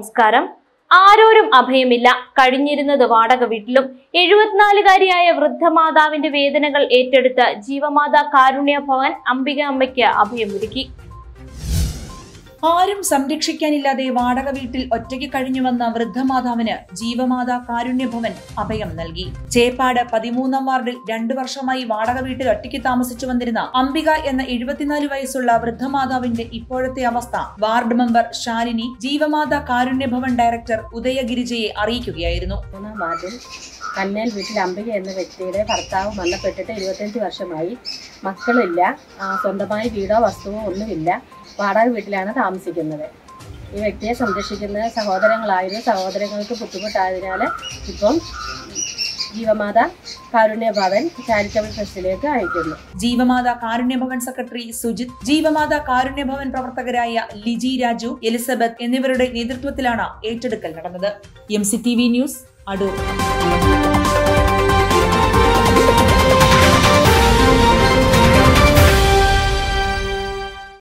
സംസ്കാരം ആരോരും അഭയമില്ല കഴിഞ്ഞിരുന്നത് വാടക വീട്ടിലും എഴുപത്തിനാലുകാരിയായ വൃദ്ധമാതാവിന്റെ വേദനകൾ ഏറ്റെടുത്ത് ജീവമാതാ കാരുണ്യ ഭവൻ അംബിക അമ്മയ്ക്ക് അഭയമൊരുക്കി ആരും സംരക്ഷിക്കാനില്ലാതെ വാടക വീട്ടിൽ ഒറ്റയ്ക്ക് കഴിഞ്ഞുവന്ന വൃദ്ധമാതാവിന് ജീവമാതാ കാരുണ്യഭവൻ അഭയം നൽകി ചേപ്പാട് പതിമൂന്നാം വാർഡിൽ രണ്ടു വർഷമായി വാടക വീട്ടിൽ ഒറ്റയ്ക്ക് താമസിച്ചു വന്നിരുന്ന അംബിക എന്ന എഴുപത്തിനാല് വയസ്സുള്ള വൃദ്ധമാതാവിന്റെ ഇപ്പോഴത്തെ അവസ്ഥ ward member Shalini Jeevamatha Karunyabhavan director ഉദയഗിരിജയെ അറിയിക്കുകയായിരുന്നു മൂന്നാം വാർഡിൽ കന്നേൽ വീട്ടിൽ അംബിക എന്ന വ്യക്തിയുടെ ഭർത്താവ് മരണപ്പെട്ടിട്ട് ഇരുപത്തഞ്ച് വർഷമായി മക്കളില്ല ആ, സ്വന്തമായി വീടോ വസ്തുവോ ഒന്നുമില്ല വാടക വീട്ടിലാണ് താമസിക്കുന്നത് ഈ വ്യക്തിയെ സംരക്ഷിക്കുന്ന സഹോദരങ്ങളായിരുന്നു സഹോദരങ്ങൾക്ക് ബുദ്ധിമുട്ടായതിനാൽ ഇപ്പം ജീവമാത കാരുണ്യ ഭവൻ ചാരിറ്റബിൾ ട്രസ്റ്റിലേക്ക് അയക്കുന്നു ജീവമാതാ കാരുണ്യഭവൻ സെക്രട്ടറി സുജിത് ജീവമാതാ കാരുണ്യഭവൻ പ്രവർത്തകരായ ലിജി രാജു എലിസബത്ത് എന്നിവരുടെ നേതൃത്വത്തിലാണ് ഏറ്റെടുക്കൽ നടന്നത് M C T V news Adoor